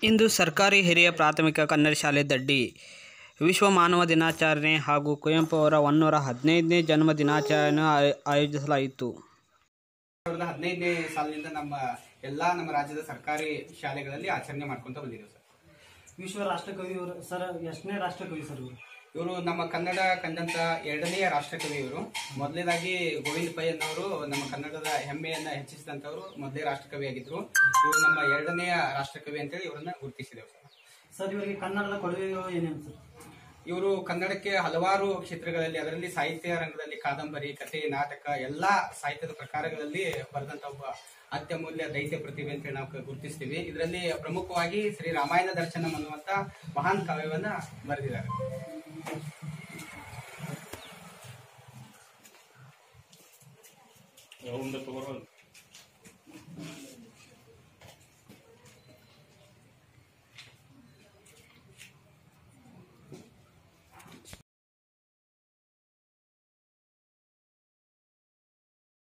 ಇಂದು ಸರ್ಕಾರಿ ಹಿರಿಯ ಪ್ರಾಥಮಿಕ ಕನ್ನಡ ಶಾಲೆ ದಡ್ಡಿ ವಿಶ್ವ ಮಾನವ ದಿನಾಚರಣೆ ಹಾಗೂ ಕುವೆಂಪು ಅವರ ಒನ್ನೂರ ಹದಿನೈದನೇ ಜನ್ಮ ದಿನಾಚರಣೆ ಆಯೋ- ಆಯೋಜಿಸಲಾಯಿತು ಸಾವಿರದ ಹದಿನೈದನೇ ಸಾಲಿನಿಂದ ನಮ್ಮ ಎಲ್ಲಾ ನಮ್ಮ ರಾಜ್ಯದ ಸರ್ಕಾರಿ ಶಾಲೆಗಳಲ್ಲಿ ಆಚರಣೆ ಮಾಡ್ಕೊಂತ ಬಂದಿದ್ದೇವೆ ಸರ್ ವಿಶ್ವ ರಾಷ್ಟ್ರಕವಿ ಇವರು ಸರ್ ಎಷ್ಟನೇ ರಾಷ್ಟ್ರಕವಿ ಸರ್ ಇವರು ಇವರು ನಮ್ಮ ಕನ್ನಡ ಕಂಡಂತ ಎರಡನೆಯ ರಾಷ್ಟ್ರಕವಿ ಇವರು ಮೊದಲನೇದಾಗಿ ಗೋವಿಂದ ಪೈ ಅನ್ನೋರು ನಮ್ಮ ಕನ್ನಡದ ಹೆಮ್ಮೆಯನ್ನ ಹೆಚ್ಚಿಸಿದಂತವರು ಮೊದಲೇ ರಾಷ್ಟ್ರಕವಿ ಆಗಿದ್ರು ಇವರು ನಮ್ಮ ಎರಡನೆಯ ರಾಷ್ಟ್ರಕವಿ ಅಂತೇಳಿ ಇವರನ್ನ ಗುರುತಿಸಿದೆವು ಸರ್ ಸರ್ ಇವರಿಗೆ ಕನ್ನಡದ ಕೊಡುಗೆಗಳು ಏನೇನು ಸರ್ ಇವರು ಕನ್ನಡಕ್ಕೆ ಹಲವಾರು ಕ್ಷೇತ್ರಗಳಲ್ಲಿ ಅದರಲ್ಲಿ ಸಾಹಿತ್ಯ ರಂಗದಲ್ಲಿ ಕಾದಂಬರಿ ಕಥೆ ನಾಟಕ ಎಲ್ಲಾ ಸಾಹಿತ್ಯದ ಪ್ರಕಾರಗಳಲ್ಲಿ ಬರೆದಂತ ಒಬ್ಬ ಅತ್ಯಮೂಲ್ಯ ದೈತ್ಯ ಪ್ರತಿಭೆ ಅಂತ ನಾವು ಗುರುತಿಸ್ತೀವಿ ಇದರಲ್ಲಿ ಪ್ರಮುಖವಾಗಿ ಶ್ರೀ ರಾಮಾಯಣ ದರ್ಶನಂ ಅನ್ನುವಂತ ಮಹಾನ್ ಕಾವ್ಯವನ್ನ ಬರೆದಿದ್ದಾರೆ ಯಾವ್ದು ತಗೋರಲ್ಲ